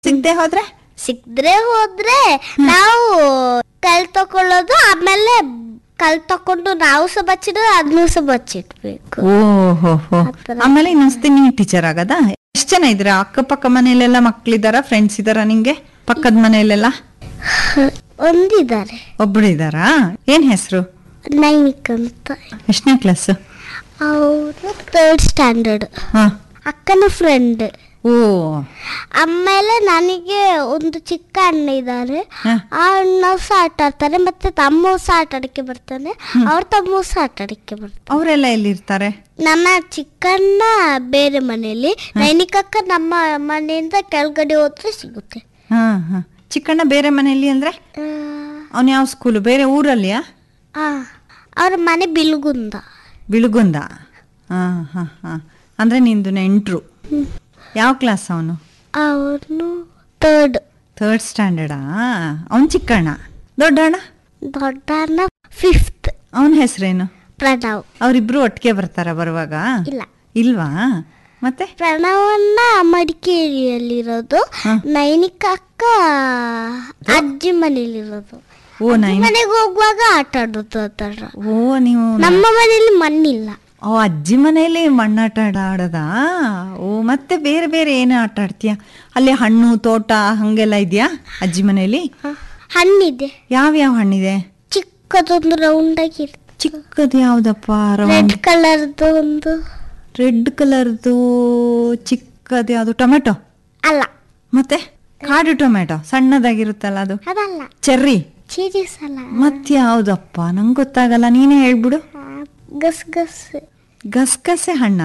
ಸಿಗದೆ ಹೋದ್ರೆ ಸಿಕ್ದ್ರೆ ಹೋದ್ರೆ ನಾವು ಕಲ್ ತಕೊಳ್ಳೋದು ಆಮೇಲೆ ಕಲ್ ತಕೊಂಡು ನಾವು ಸಹ ಬಚ್ಚಿದ್ರೆ ಅದನ್ನೂ ಸಹ ಬಚ್ಚಿಡ್ಬೇಕು ಓಹೋ ಆತರ. ಆಮೇಲೆ ಇನ್ನೊಂದ್ಸತಿ ನೀ ಟೀಚರ್ ಆಗದ ಎಷ್ಟ್ ಜನ ಇದ್ರ ಅಕ್ಕಪಕ್ಕ ಮನೇಲೆಲ್ಲ ಮಕ್ಳಿದಾರ ಫ್ರೆಂಡ್ಸ್ ಇದಾರ ನಿಂಗೆ ಪಕ್ಕದ ಮನೆಯಲ್ಲೆಲ್ಲ ಒಂದಿದ್ದಾರೆ ಒಬ್ರು ಇದಾರಾ ಏನ್ ಹೆಸರು ನೈನಿಕ್ ಅಂತ ಎಷ್ಟನೇ ಕ್ಲಾಸ್ ಅವರು ಥರ್ಡ್ ಸ್ಟ್ಯಾಂಡರ್ಡ್ ಹಾ ಅಕ್ಕನ ಫ್ರೆಂಡ್ ಓ ಆಮೇಲೆ ನನಗೆ ಒಂದು ಚಿಕ್ಕ ಅಣ್ಣ ಇದ್ದಾರೆ ಹ. ಆ ಅಣ್ಣ ಸಹ ಆಟ ಆಡ್ತಾರೆ ಮತ್ತೆ ತಮ್ಮ ಸಹ ಆಟ ಆಡಕ್ಕೆ ಬರ್ತಾನೆ ಅವ್ರ ತಮ್ಮ ಸಹ ಆಟ ಆಡಕ್ಕೆ ಬರ್ತಾನೆ ಅವರೆಲ್ಲ ಎಲ್ಲಿರ್ತಾರೆ ನನ್ನ ಚಿಕ್ಕಣ್ಣ ಬೇರೆ ಮನೆಯಲ್ಲಿ ನೈನಿಕಕ್ಕ ನಮ್ಮ ಮನೆಯಿಂದ ಕೆಳಗಡೆ ಹೋದ್ರೆ ಸಿಗುತ್ತೆ ಹಾ ಹಾ ಚಿಕ್ಕಣ್ಣ ಬೇರೆ ಮನೆಯಲ್ಲಿ ಅಂದ್ರೆ ಆ, ಅವ್ನ ಯಾವ ಸ್ಕೂಲು ಬೇರೆ ಊರಲ್ಲಿಯಾ ಆ, ಅವ್ರ ಮನೆ ಬಿಲ್ಗುಂದ ಬಿಳುಗುಂದ ಹಾ ಹಾ ಹಾ ಅಂದ್ರೆ ನಿಂದು ನೆಂಟ್ರು ಯಾವ ಕ್ಲಾಸ್ ಅವನು ಅವನು ಥರ್ಡ್ ಥರ್ಡ್ ಸ್ಟ್ಯಾಂಡರ್ಡಾ ಅವನ್ ಚಿಕ್ಕಣ್ಣ ದೊಡ್ಡಣ್ಣ ದೊಡ್ಡ ಅಣ್ಣ ಫಿಫ್ತ್ ಅವನ ಹೆಸರೇನು ಪ್ರಣವ್ ಅವರಿಬ್ರು ಒಟ್ಟಿಗೆ ಬರ್ತಾರ ಬರುವಾಗ ಇಲ್ಲ ಇಲ್ವಾ ಮತ್ತೆ ಪ್ರಣವನ್ನ ಮಡಿಕೇರಿಯಲ್ಲಿರೋದು ಹ. ನೈನಿಕ ಅಕ್ಕ ಅಜ್ಜಿ ಮನೇಲಿರೋದು ಓ ನೈನ್ ಮನೆಗೆ ಹೋಗುವಾಗ ಆಟ ಆಡೋದು ಆ ಥರ ಓ ನೀವು ನಮ್ಮ ಮನೆಯಲ್ಲಿ ಮಣ್ಣಿಲ್ಲ ಓ ಅಜ್ಜಿ ಮನೆಯಲ್ಲಿ ಮಣ್ಣಾಟ ಆಡ- ಆಡೋದಾ ಓ ಮತ್ತೆ ಬೇರೆ ಬೇರೆ ಏನು ಆಟ ಆಡ್ತೀಯ ಅಲ್ಲಿ ಹಣ್ಣು ತೋಟ ಹಂಗೆಲ್ಲ ಇದೆಯಾ ಅಜ್ಜಿ ಮನೆಯಲ್ಲಿ ಹ. ಹಣ್ಣಿದೆ ಯಾವ್ಯಾವ ಹಣ್ಣಿದೆ ಚಿಕ್ಕದೊಂದು ರೌಂಡ್ ಆಗಿರುತ್ತೆ ಚಿಕ್ಕದು ಯಾವ್ದಪ್ಪ ರೆಡ್ ಕಲರ್ದು ಒಂದು ರೆಡ್ ಕಲರ್ದು ಚಿಕ್ಕದು ಯಾವುದು ಟೊಮೆಟೊ ಅಲ್ಲ ಮತ್ತೆ ಕಾಡು ಟೊಮೆಟೊ ಸಣ್ಣದಾಗಿರುತ್ತಲ್ಲ ಅದು ಅದಲ್ಲ ಚೆರ್ರಿ ಚೀರಿಸ್ ಅಲ್ಲ ಮತ್ತೆ ಯಾವ್ದಪ್ಪ ನಂಗೆ ಗೊತ್ತಾಗಲ್ಲ ನೀನೇ ಹೇಳ್ಬಿಡು ಆ, ಗಸ್ ಗಸ್ ಗಸಗಸೆ ಹಣ್ಣ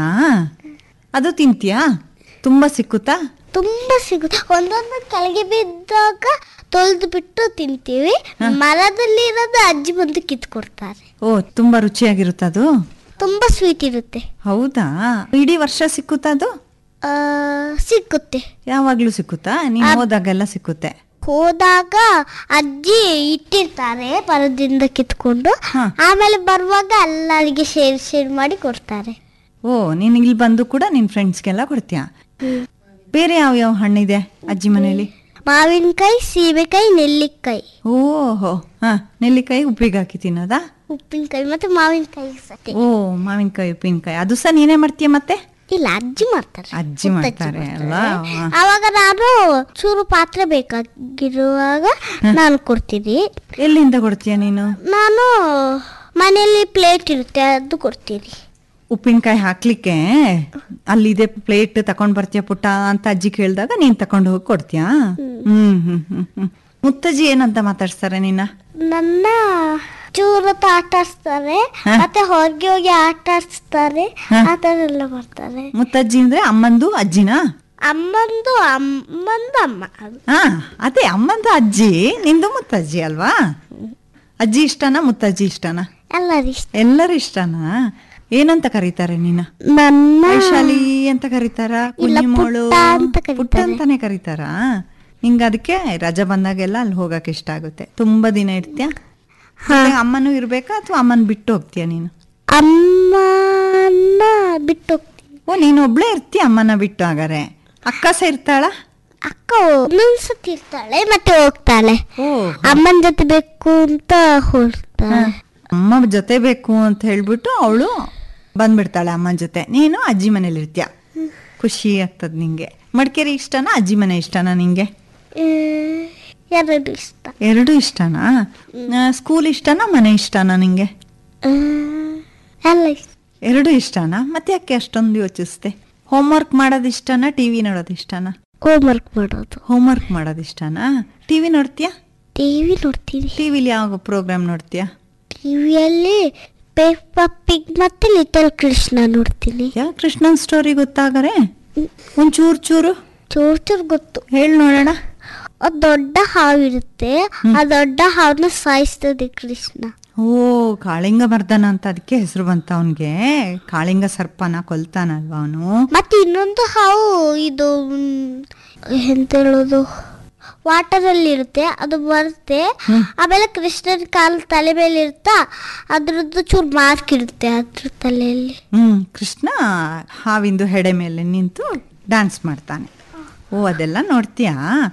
ಅದು ತಿಂತೀಯಾ ತುಂಬಾ ಸಿಕ್ಕುತ್ತಾ ತುಂಬಾ ಸಿಗುತ್ತೆ ಒಂದೊಂದು ಕೆಳಗೆ ಬಿದ್ದಾಗ ತೊಳೆದು ಬಿಟ್ಟು ತಿಂತೀವಿ ಮರದಲ್ಲಿ ಇರೋದು ಅಜ್ಜಿ ಬಂದು ಕಿತ್ಕೊಡ್ತಾರೆ ಓ ತುಂಬಾ ರುಚಿಯಾಗಿರುತ್ತದು ತುಂಬಾ ಸ್ವೀಟ್ ಇರುತ್ತೆ ಹೌದಾ ಇಡೀ ವರ್ಷ ಸಿಕ್ಕುತ್ತಾ ಅದು ಆ, ಸಿಕ್ಕುತ್ತೆ ಯಾವಾಗ್ಲೂ ಸಿಕ್ಕುತ್ತಾ ನೀನು ಹೋದಾಗೆಲ್ಲ ಸಿಕ್ಕುತ್ತೆ ಹೋದಾಗ ಅಜ್ಜಿ ಇಟ್ಟಿರ್ತಾರೆ ಮರದಿಂದ ಕಿತ್ಕೊಂಡು ಹಾ. ಆಮೇಲೆ ಬರುವಾಗ ಎಲ್ಲರಿಗೆ ಶೇರ್ ಶೇರ್ ಮಾಡಿ ಕೊಡ್ತಾರೆ ಓ ನೀನು ಇಲ್ಲಿ ಬಂದು ಕೂಡ ನಿನ್ ಫ್ರೆಂಡ್ಸ್ಗೆಲ್ಲ ಕೊಡ್ತೀಯಾ ಬೇರೆ ಯಾವ ಯಾವ ಹಣ್ಣಿದೆ ಅಜ್ಜಿ ಮನೇಲಿ ಮಾವಿನಕಾಯಿ ಸೀಬೆಕಾಯಿ ನೆಲ್ಲಿಕಾಯಿ ಓಹೋ ಹಾ ನೆಲ್ಲಿಕಾಯಿ ಉಪ್ಪಿಗೆ ಹಾಕಿ ತಿನ್ನೋದಾ ಉಪ್ಪಿನಕಾಯಿ ಮತ್ತೆ ಮಾವಿನಕಾಯಿ ಸತಿ ಓ ಮಾವಿನಕಾಯಿ ಉಪ್ಪಿನಕಾಯಿ ಅದು ಸಹ ನೀನೇ ಮಾಡ್ತೀಯ ಮತ್ತೆ ಇಲ್ಲ ಅಜ್ಜಿ ಮಾಡ್ತಾರೆ ಅಜ್ಜಿ ಮಾಡ್ತಾರೆ ಅಲ್ವಾ ವಾ. ಆವಾಗ ನಾನು ಚೂರು ಪಾತ್ರೆ ಬೇಕಾಗಿರುವಾಗ ನಾನು ಕೊಡ್ತೀನಿ ಎಲ್ಲಿಂದ ಕೊಡ್ತೀಯ ನೀನು ನಾನು ಮನೆಯಲ್ಲಿ ಪ್ಲೇಟ್ ಇರುತ್ತೆ ಅದು ಕೊಡ್ತೀನಿ ಉಪ್ಪಿನಕಾಯಿ ಹಾಕ್ಲಿಕ್ಕೆ ಅಲ್ಲಿದೆ ಪ್ಲೇಟ್ ತಕೊಂಡ್ ಬರ್ತೀಯ ಪುಟ್ಟ ಅಂತ ಅಜ್ಜಿ ಕೇಳಿದಾಗ ನೀನ್ ತಕೊಂಡು ಹೋಗಿ ಕೊಡ್ತೀಯಾ ಹ್ಮ್ ಹ್ಮ್ ಹ್ಮ್ ಹ್ಮ್ ಮುತ್ತಜ್ಜಿ ಏನಂತ ಮಾತಾಡ್ಸ್ತಾರೆ ನಿನ್ನ ನನ್ನ ಚೂರು ಆಟ ಆಡಿಸ್ತಾರೆ ಹ? ಮತ್ತೆ ಹೊರಗೆ ಹೋಗಿ ಆಟ ಆಡಿಸ್ತಾರೆ ಹ? ಆ ಥರ ಎಲ್ಲ ಮಾಡ್ತಾರೆ ಮುತ್ತಜ್ಜಿ ಅಂದ್ರೆ ಅಮ್ಮಂದು ಅಜ್ಜಿನಾ ಅಮ್ಮಂದು ಅಮ್ಮಂದು ಅಮ್ಮ ಅದು ಹಾ ಅದೇ ಅಮ್ಮಂದು ಅಜ್ಜಿ ನಿಂದು ಮುತ್ತಜ್ಜಿ ಅಲ್ವಾ ಅಜ್ಜಿ ಇಷ್ಟನಾ ಮುತ್ತಜ್ಜಿ ಇಷ್ಟನಾ ಎಲ್ಲರೂ ಇಷ್ಟ ಎಲ್ಲರೂ ಇಷ್ಟನಾ ಏನಂತ ಕರೀತಾರೆ ನೀನ ನನ್ನ ವೈಶಾಲಿ ಅಂತ ಕರೀತಾರ ಇಲ್ಲ, ಕುഞ്ഞിಮೋಳು ಪುಟ್ಟ ಅಂತ ಕರೀತಾರೆ. ಪುಟ್ಟ ಅಂತಾನೆ ಕರೀತಾರ ನಿಂಗ ಅದಕ್ಕೆ ರಜಾ ಬಂದಾಗೆಲ್ಲ ಅಲ್ಲಿ ಹೋಗಕ್ ಇಷ್ಟ ಆಗುತ್ತೆ ತುಂಬಾ ದಿನ ಇರ್ತೀಯ ಮತ್ತೆ ಅಮ್ಮನೂ ಇರ್ಬೇಕಾ ಅಥವಾ ಅಮ್ಮನ್ ಬಿಟ್ಟು ಹೋಗ್ತೀಯ ನೀನು ಅಮ್ಮನ ಬಿಟ್ಟು ಹೋಗ್ತೀನಿ ಓ ನೀನು ಒಬ್ಳೇ ಇರ್ತೀಯ ಅಮ್ಮನ ಬಿಟ್ಟು ಹಾಗಾರೆ ಅಕ್ಕ ಸಹ ಇರ್ತಾಳ ಅಕ್ಕ ಒಂದೊಂದ್ಸತಿ ಇರ್ತಾಳೆ ಮತ್ತೆ ಹೋಗ್ತಾಳೆ ಓ ಅಮ್ಮನ ಜೊತೆ ಬೇಕು ಅಂತ ಹೊರಡ್ತಾಳೆ ಅಮ್ಮ ಜೊತೆ ಬೇಕು ಅಂತ ಹೇಳ್ಬಿಟ್ಟು ಅವಳು ಬಂದ್ಬಿಡ್ತಾಳೆ ಅಮ್ಮನ ಜೊತೆ ನೀನು ಅಜ್ಜಿ ಮನೇಲಿ ಇರ್ತೀಯ ಖುಷಿ ಆಗ್ತದ ನಿಂಗೆ ಮಡಿಕೇರಿ ಇಷ್ಟನಾ ಅಜ್ಜಿ ಮನೆ ಇಷ್ಟನಾ ನಿಂಗೆ ಆ, ಎರಡು ಇಷ್ಟ ಎರಡು ಇಷ್ಟನಾ ಸ್ಕೂಲ್ ಇಷ್ಟನಾ ಮನೆ ಇಷ್ಟನಾ ನಿಂಗೆ ಆ, ಎಲ್ಲ ಇಷ್ಟ ಎರಡು ಇಷ್ಟನಾ ಮತ್ತೆ ಯಾಕೆ ಅಷ್ಟೊಂದು ಯೋಚಿಸ್ತೆ ಹೋಮ್ವರ್ಕ್ ಮಾಡೋದು ಇಷ್ಟನಾ ಟಿವಿ ನೋಡೋದು ಇಷ್ಟನಾ ಹೋಮ್ವರ್ಕ್ ಮಾಡೋದು ಹೋಮ್ವರ್ಕ್ ಮಾಡೋದು ಇಷ್ಟನಾ ಟಿವಿ ನೋಡ್ತೀಯಾ ಟಿವಿ ನೋಡ್ತೀನಿ ಟಿವಿಲಿ ಯಾವ ಪ್ರೋಗ್ರಾಮ್ ನೋಡ್ತೀಯಾ ಟಿವಿಯಲ್ಲಿ ಪೇಪರ್ ಪಿಗ್ ಮತ್ತೆ ಲಿಟಲ್ ಕೃಷ್ಣ ನೋಡ್ತೀನಿ ಯಾವ ಕೃಷ್ಣನ್ ಸ್ಟೋರಿ ಗೊತ್ತಾಗರೆ ಒಂಚೂರು ಚೂರು ಚೂರ್ ಚೂರ್ ಗೊತ್ತು ಹೇಳಿ ನೋಡೋಣ ಆ ದೊಡ್ಡ ಹಾವಿರುತ್ತೆ ಆ ದೊಡ್ಡ ಹಾವನ್ನ ಸಾಯಿಸ್ತದೆ ಕೃಷ್ಣ ಓ ಕಾಳಿಂಗ ಮರ್ದನ ಅಂತ ಅದಕ್ಕೆ ಹೆಸರು ಬಂತ ಅವನ್ಗೆ ಕಾಳಿಂಗ ಸರ್ಪನ ಕೊಲ್ತಾನಲ್ವಾ ಅವನು ಮತ್ತೆ ಇನ್ನೊಂದು ಹಾವು ಇದು ಮ್, ಎಂತ ಹೇಳೋದು ವಾಟರ್ ಅಲ್ಲಿ ಇರುತ್ತೆ ಅದು ಬರುತ್ತೆ ಆಮೇಲೆ ಕೃಷ್ಣನ ಕಾಲ್ ತಲೆ ಮೇಲೆ ಇರುತ್ತಾ ಅದ್ರದ್ದು ಚೂರು ಮಾರ್ಕ್ ಇರುತ್ತೆ ಅದ್ರ ತಲೆಯಲ್ಲಿ ಹ್ಮ್ ಕೃಷ್ಣ ಹಾವಿಂದು ಹೆಡೆ ಮೇಲೆ ನಿಂತು ಡ್ಯಾನ್ಸ್ ಮಾಡ್ತಾನೆ ಓ ಅದೆಲ್ಲ ನೋಡ್ತೀಯಾ